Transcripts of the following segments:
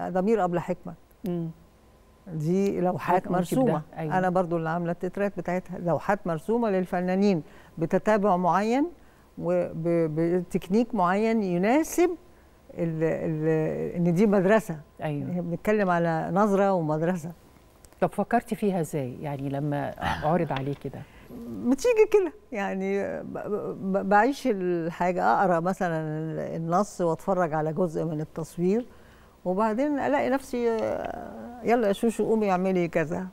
ضمير قبل حكمه مم. دي لوحات حضرتك قلتي بده، مرسومه أيوة. انا برضو اللي عامله التترات بتاعتها لوحات مرسومه للفنانين بتتابع معين وبتكنيك معين يناسب ال ال ان دي مدرسه ايوه يعني بنتكلم على نظره ومدرسه طب فكرتي فيها ازاي يعني لما عرض عليه كده بتيجي كده يعني ب- ب- بعيش الحاجه اقرا مثلا النص واتفرج على جزء من التصوير وبعدين الاقي نفسي آه، يلا يا شوشو قومي اعملي كذا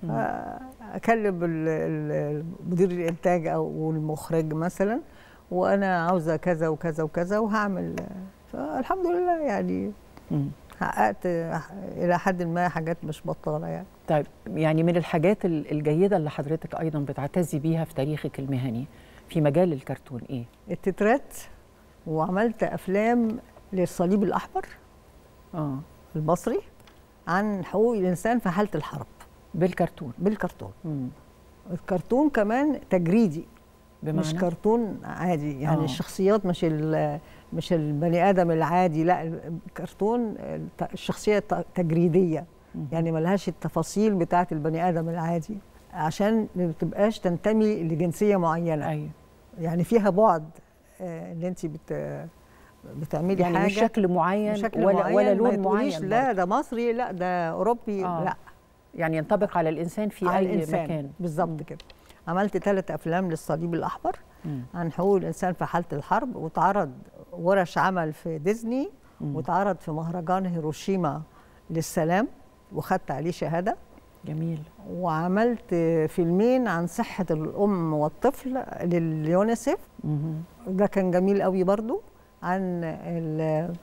اكلم ال- ال- مدير الانتاج او المخرج مثلا وانا عاوزه كذا وكذا وكذا وهعمل فالحمد لله يعني مم. حققت الى حد ما حاجات مش بطاله يعني طيب يعني من الحاجات ال- الجيده اللي حضرتك ايضا بتعتزي بيها في تاريخك المهني في مجال الكرتون ايه التترات وعملت افلام للصليب الاحمر اه المصري عن حقوق الانسان في حاله الحرب بالكرتون بالكرتون مم. الكرتون كمان تجريدي بمعنى مش كرتون عادي يعني آه. آه. الشخصيات مش ال- مش البني ادم العادي لا الكرتون الت- الشخصيه ت- تجريديه مم. يعني ملهاش التفاصيل بتاعه البني ادم العادي عشان ما تبقاش تنتمي لجنسيه معينه ايوه يعني فيها بعد آه، ان انت بت بتعملي يعني حاجه مش شكل معين بشكل ولا معين ولا ما لون تقوليش معين لا برضه. ده مصري لا ده اوروبي آه. لا يعني ينطبق على الانسان في على اي الإنسان. مكان بالظبط مم. كده عملت ثلاث افلام للصليب الاحمر مم. عن حقوق الانسان في حاله الحرب واتعرض ورش عمل في ديزني مم. واتعرض في مهرجان هيروشيما للسلام وخدت عليه شهاده جميل وعملت فيلمين عن صحه الام والطفل لليونيسف مم. ده كان جميل قوي برضو عن ال-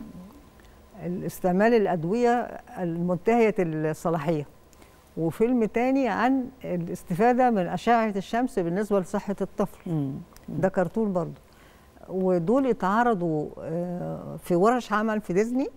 الاستعمال الأدوية المنتهية الصلاحية وفيلم تاني عن الاستفادة من أشعة الشمس بالنسبة لصحة الطفل مم. ده كرتون برضو ودول اتعرضوا آه، في ورش عمل في ديزني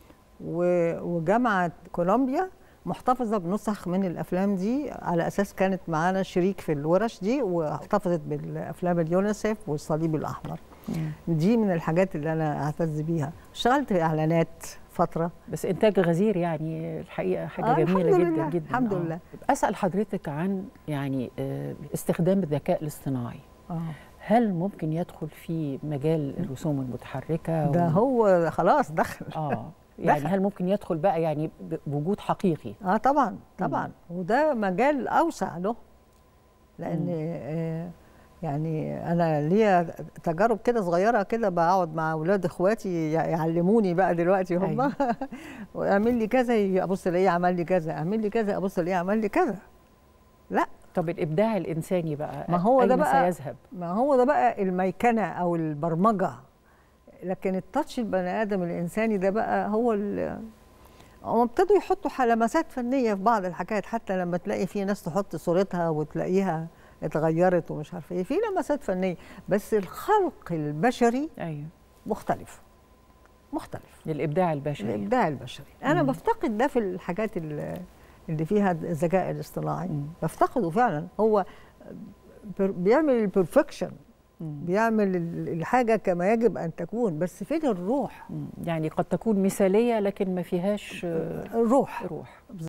و- وجامعة كولومبيا محتفظة بنسخ من الأفلام دي على أساس كانت معانا شريك في الورش دي واحتفظت بالأفلام اليونيسف والصليب الأحمر مم. دي من الحاجات اللي أنا أعتز بيها اشتغلت في إعلانات فترة بس انتاج غزير يعني الحقيقه حاجه آه، جميله الحمد جدا لله، جدا الحمد آه. لله. اسال حضرتك عن يعني آه، استخدام الذكاء الاصطناعي آه. هل ممكن يدخل في مجال الرسوم المتحركه ده و- هو خلاص دخل اه يعني دخل. هل ممكن يدخل بقى يعني ب- بوجود حقيقي اه طبعا طبعا وده مجال اوسع له لان آه يعني انا ليا تجارب كده صغيره كده بقعد مع اولاد اخواتي يع- يعلموني بقى دلوقتي هم أيوة. واعمل لي كذا يجي ابص الاقيه عمل لي كذا اعمل لي كذا ابص الاقيه عمل لي كذا لا طب الابداع الانساني بقى ما هو ده أين بقى- سيذهب ما هو ده بقى الميكنه او البرمجه لكن التاتش البني ادم الانساني ده بقى هو ال- هم ابتدوا يحطوا ح- لمسات فنيه في بعض الحاجات حتى لما تلاقي في ناس تحط صورتها وتلاقيها اتغيرت ومش عارفه ايه في لمسات فنيه بس الخلق البشري ايوه مختلف مختلف الابداع البشري الابداع البشري انا مم. بفتقد ده في الحاجات ال- اللي فيها الذكاء الاصطناعي مم. بفتقده فعلا هو بر- بيعمل البرفكشن مم. بيعمل ال- الحاجه كما يجب ان تكون بس فين الروح مم. يعني قد تكون مثاليه لكن ما فيهاش آه، الروح روح